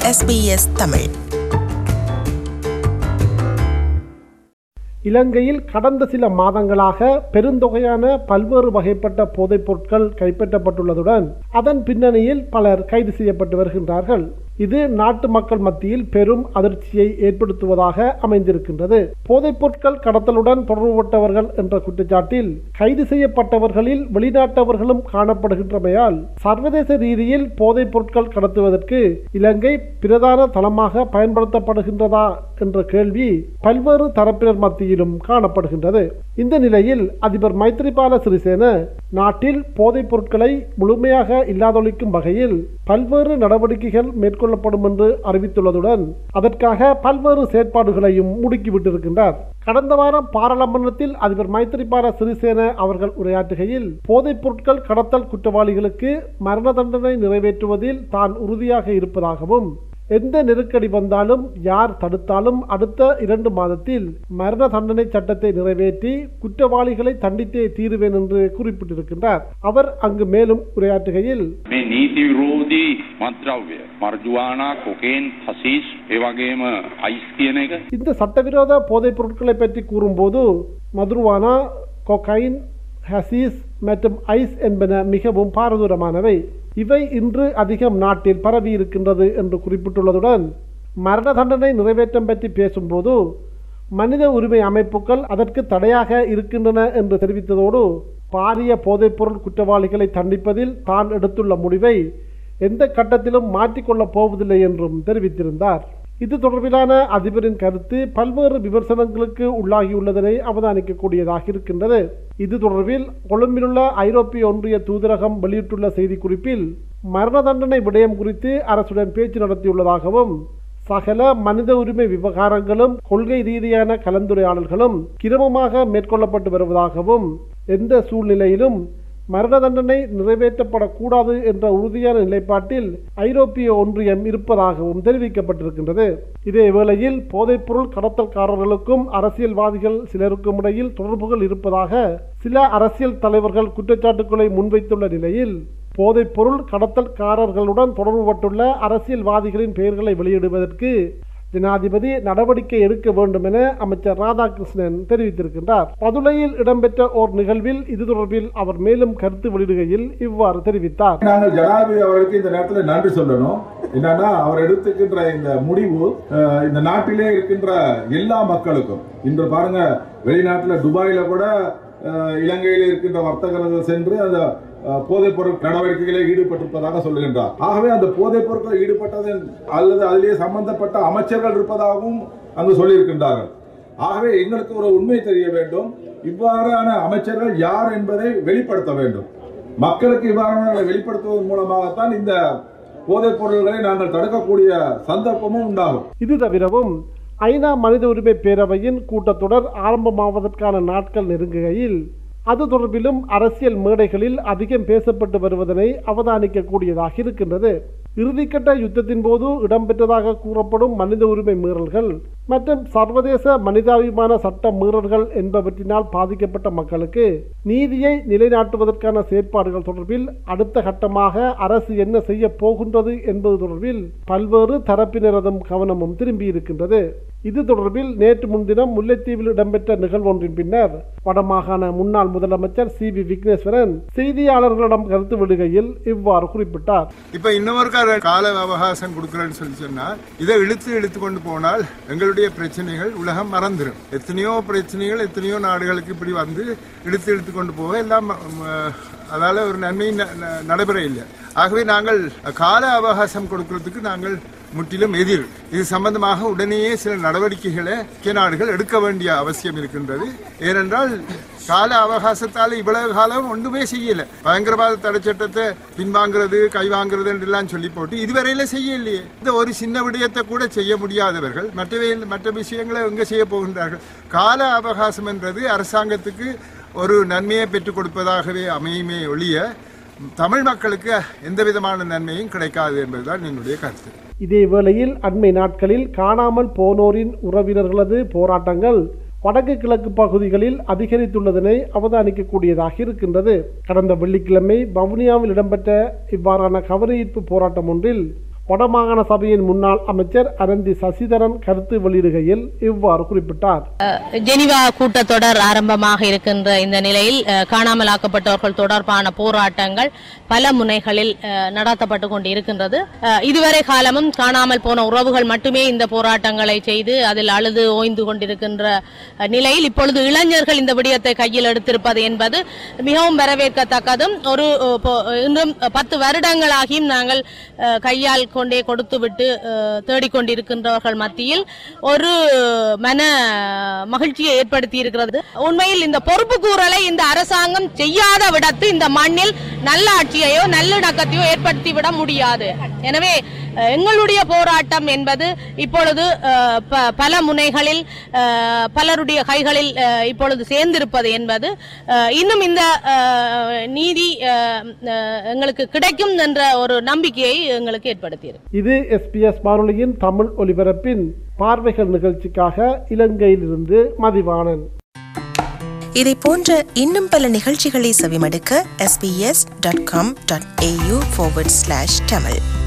SBS Tamil இலங்கையில் கடந்த சில மாதங்களாக பெருந்தொகையான பல்வேறு வகைப்பட்ட போதைப் பொருட்கள் கைப்பற்றப்பட்டுள்ளதுடன் அதன் பின்னணியில் பலர் கைது செய்யப்பட்டு வருகின்றார்கள் இது நாட்டு மக்கள் மத்தியில் பெரும் அதிர்ச்சியை ஏற்படுத்துவதாக அமைந்திருக்கின்றது போதைப் பொருட்கள் கடத்தலுடன் தொடர்புபட்டவர்கள் என்ற குற்றச்சாட்டில் கைது செய்யப்பட்டவர்களில் வெளிநாட்டவர்களும் காணப்படுகின்றமையால் சர்வதேச ரீதியில் போதைப் பொருட்கள் கடத்துவதற்கு இலங்கை பிரதான தளமாக பயன்படுத்தப்படுகின்றதா என்ற கேள்வி பல்வேறு தரப்பினர் மத்தியிலும் காணப்படுகின்றது இந்த நிலையில் அதிபர் மைத்ரிபால சிறிசேன நாட்டில் போதைப் பொருட்களை முழுமையாக இல்லாதொழிக்கும் வகையில் பல்வேறு நடவடிக்கைகள் மேற்கொள்ளப்படும் என்று அறிவித்துள்ளதுடன் அதற்காக பல்வேறு செயற்பாடுகளையும் முடுக்கிவிட்டிருக்கின்றார் கடந்த வாரம் பாராளுமன்றத்தில் அதிபர் மைத்ரிபால சிறிசேன அவர்கள் உரையாற்றுகையில் போதைப் பொருட்கள் கடத்தல் குற்றவாளிகளுக்கு மரண தண்டனை நிறைவேற்றுவதில் தான் உறுதியாக இருப்பதாகவும் எந்த நெருக்கடி வந்தாலும் யார் தடுத்தாலும் அடுத்த இரண்டு மாதத்தில் மரண தண்டனை சட்டத்தை நிறைவேற்றி குற்றவாளிகளை தண்டித்தே தீருவேன் என்று குறிப்பிட்டிருக்கின்றார் அவர் அங்கு மேலும் உரையாற்றுகையில் මේ නීති විරෝධී මත්ද්‍රව්‍ය මර්ජුවානා කොකේන් හසීස් ඒ වගේම අයිස් කියන එක இந்த சட்டவிரோத போதைப் பொருட்களை பற்றி கூறும்போது மதுருவானா கொகைன் ஹசீஸ் மற்றும் ஐஸ் என்பன மிகவும் பாரதூரமானவை இவை இன்று அதிகம் நாட்டில் பரவி இருக்கின்றது என்று குறிப்பிட்டுள்ளதுடன் மரண தண்டனை நிறைவேற்றம் பற்றி பேசும்போது மனித உரிமை அமைப்புகள் அதற்கு தடையாக இருக்கின்றன என்று தெரிவித்ததோடு பாரிய போதைப்பொருள் குற்றவாளிகளை தண்டிப்பதில் தான் எடுத்துள்ள முடிவை எந்த கட்டத்திலும் மாற்றிக்கொள்ளப் போவதில்லை என்றும் தெரிவித்திருந்தார் இது தொடர்பிலான அதிபரின் கருத்து பல்வேறு விமர்சனங்களுக்கு உள்ளாகியுள்ளதனை அவதானிக்கக்கூடியதாக இருக்கின்றது இது தொடர்பில் கொழும்பிலுள்ள ஐரோப்பிய ஒன்றிய தூதரகம் வெளியிட்டுள்ள செய்திக்குறிப்பில் மரண தண்டனை விடயம் குறித்து அரசுடன் பேச்சு நடத்தியுள்ளதாகவும் சகல மனித உரிமை விவகாரங்களும் கொள்கை ரீதியான கலந்துரையாடல்களும் கிரமமாக மேற்கொள்ளப்பட்டு வருவதாகவும் எந்த சூழ்நிலையிலும் மரண தண்டனை நிறைவேற்றப்படக்கூடாது என்ற உறுதியான நிலைப்பாட்டில் ஐரோப்பிய ஒன்றியம் இருப்பதாகவும் தெரிவிக்கப்பட்டிருக்கின்றது இதே வேளையில் போதைப்பொருள் கடத்தல்காரர்களுக்கும் அரசியல்வாதிகள் சிலருக்கும் இடையில் தொடர்புகள் இருப்பதாக சில அரசியல் தலைவர்கள் குற்றச்சாட்டுக்களை முன்வைத்துள்ள நிலையில் போதைப்பொருள் கடத்தல்காரர்களுடன் தொடர்புபட்டுள்ள அரசியல்வாதிகளின் பெயர்களை வெளியிடுவதற்கு ஜனாதிபதி நடவடிக்கை எடுக்க வேண்டும் என அமைச்சர் ராதாகிருஷ்ணன் தெரிவித்திருக்கின்றார் பதுளையில் இடம்பெற்ற ஓர் நிகழ்வில் இது தொடர்பில் அவர் மேலும் கருத்து வெளியிடுகையில் இவ்வாறு தெரிவித்தார் நாங்கள் ஜனாதிபதி அவருக்கு இந்த நேரத்தில் நன்றி சொல்லணும் என்னன்னா அவர் எடுத்துக்கின்ற இந்த முடிவு அஹ், இந்த நாட்டிலே இருக்கின்ற எல்லா மக்களுக்கும் இன்று பாருங்க வெளிநாட்டுல துபாயில கூட அஹ், இலங்கையில் இருக்கின்ற வர்த்தகர்கள் சென்று அந்த அஹ், போதைப் பொருள் நடவடிக்கைகளில் ஈடுபட்டிருப்பதாக சொல்லுகின்றார் ஆகவே அந்த போதைப் பொருட்கள் ஈடுபட்டது அல்லது அதிலே சம்பந்தப்பட்ட அமைச்சர்கள் இருப்பதாகவும் அங்கு சொல்லியிருக்கின்றார்கள் ஆகவே எங்களுக்கு ஒரு உண்மை தெரிய வேண்டும் இவ்வாறான அமைச்சர்கள் யார் என்பதை வெளிப்படுத்த வேண்டும் மக்களுக்கு இவ்வாறான வெளிப்படுத்துவதன் மூலமாகத்தான் இந்த போதைப் பொருள்களை நாங்கள் தடுக்கக்கூடிய சந்தர்ப்பமும் உண்டாகும் இது தவிரவும் ஐநா மனித உரிமை பேரவையின் கூட்டத்தொடர் ஆரம்பமாவதற்கான நாட்கள் நெருங்குகையில் அது தொடர்பிலும் அரசியல் மேடைகளில் அதிகம் பேசப்பட்டு வருவதனை அவதானிக்கக்கூடியதாக இருக்கின்றது இறுதிக்கட்ட யுத்தத்தின் போது இடம்பெற்றதாக கூறப்படும் மனித உரிமை மீறல்கள் மற்றும் சர்வதேச மனிதாபிமான சட்ட மீறல்கள் என்பவற்றினால் பாதிக்கப்பட்ட மக்களுக்கு நீதியை நிலைநாட்டுவதற்கான செயற்பாடுகள் தொடர்பில் அடுத்த கட்டமாக அரசு என்ன செய்ய போகின்றது என்பது தொடர்பில் பல்வேறு தரப்பினரதும் கவனமும் திரும்பி இருக்கின்றது இது தொடர்பில் நேற்று முன்தினம் முல்லைத்தீவில் இடம்பெற்ற நிகழ்வொன்றின் பின்னர் வடமாகாண முன்னாள் முதலமைச்சர் சி வி விக்னேஸ்வரன் செய்தியாளர்களிடம் கருத்து விடுகையில் இவ்வாறு குறிப்பிட்டார் இப்ப இன்னொரு கால- கால அவகாசம் கொடுக்குறேன்னு சொல்லி சொன்னா இதை இழுத்து இழுத்து கொண்டு போனால் எங்களுடைய பிரச்சனைகள் உலகம் மறந்துடும் எத்தனையோ பிரச்சனைகள் எத்தனையோ நாடுகளுக்கு இப்படி வந்து இழுத்து இழுத்து கொண்டு போக எல்லாம் ம, அதால ஒரு நன்மை ந- ந- நடைபெற இல்லை ஆகவே நாங்கள் கால அவகாசம் கொடுக்கறதுக்கு நாங்கள் முற்றிலும் எதிர் இது சம்பந்தமாக உடனேயே சில நடவடிக்கைகளை ஐக்கிய நாடுகள் எடுக்க வேண்டிய அவசியம் இருக்கின்றது ஏனென்றால் கால அவகாசத்தால் இவ்வளவு காலம் ஒன்றுமே செய்யல பயங்கரவாத தடை சட்டத்தை பின்வாங்கிறது கைவாங்கிறது எல்லாம் சொல்லி போட்டு இதுவரையில செய்யலையே இந்த ஒரு சின்ன விடயத்தை கூட செய்ய முடியாதவர்கள் மற்றவை மற்ற விஷயங்களை எங்க செய்ய போகின்றார்கள் கால அவகாசம் என்றது அரசாங்கத்துக்கு ஒரு நன்மையை பெற்றுக் கொடுப்பதாகவே அமையுமே ஒழிய தமிழ் மக்களுக்கு எந்த விதமான நன்மையும் கிடைக்காது என்பதுதான் என்னுடைய கருத்து இதே வேளையில் அண்மை நாட்களில் காணாமல் போனோரின் உறவினர்களது போராட்டங்கள் வடக்கு கிழக்கு பகுதிகளில் அதிகரித்துள்ளதனை அவதானிக்கக்கூடியதாக இருக்கின்றது கடந்த வெள்ளிக்கிழமை வவுனியாவில் இடம்பெற்ற இவ்வாறான கவனஈர்ப்பு போராட்டம் ஒன்றில் வடமாகாண சபையின் முன்னாள் அமைச்சர் அரந்தி சசிதரன் கருத்து வெளியிடுகையில் இவ்வாறு குறிப்பிட்டார் ஜெனிவா கூட்டத்தொடர் ஆரம்பமாக இருக்கின்ற இந்த நிலையில் அஹ், காணாமலாக்கப்பட்டவர்கள் தொடர்பான போராட்டங்கள் பல முனைகளில் அஹ், நடத்தப்பட்டு கொண்டு இருக்கின்றது அஹ், இதுவரை காலமும் காணாமல் போன உறவுகள் மட்டுமே இந்த போராட்டங்களை செய்து அதில் அழுது ஓய்ந்து கொண்டிருக்கின்ற அஹ், நிலையில் இப்பொழுது இளைஞர்கள் இந்த விடயத்தை கையில் எடுத்திருப்பது என்பது மிகவும் வரவேற்கத்தக்கதும் ஒரு அஹ், பொ- இன்னும் பத்து வருடங்களாகியும் நாங்கள் அஹ், கையால் கொண்டே கொடுத்துவிட்டு அஹ், தேடிக்கொண்டிருக்கின்றவர்கள் மத்தியில் ஒரு மன மகிழ்ச்சியை ஏற்படுத்தி இருக்கிறது உண்மையில் இந்த பொறுப்பு கூறலை இந்த அரசாங்கம் செய்யாத விடத்து இந்த மண்ணில் நல்ல ஆட்சியையோ நல்லிணக்கத்தையோ ஏற்படுத்தி விட முடியாது எனவே அஹ், எங்களுடைய போராட்டம் என்பது இப்பொழுது அஹ், ப- பல முனைகளில் அஹ், பலருடைய கைகளில் அஹ், இப்பொழுது சேர்ந்திருப்பது என்பது அஹ், இன்னும் இந்த அஹ், நீதி அஹ், அஹ், எங்களுக்கு கிடைக்கும் என்ற ஒரு நம்பிக்கையை எங்களுக்கு ஏற்படுத்தியிருக்கு இது எஸ்பிஎஸ் வானொலியின் தமிழ் ஒலிபரப்பின் பார்வைகள் நிகழ்ச்சிக்காக இலங்கையிலிருந்து மதிவாணன் இதை போன்ற இன்னும் பல நிகழ்ச்சிகளை செவிமடுக்க sbs.com.au forward slash tamil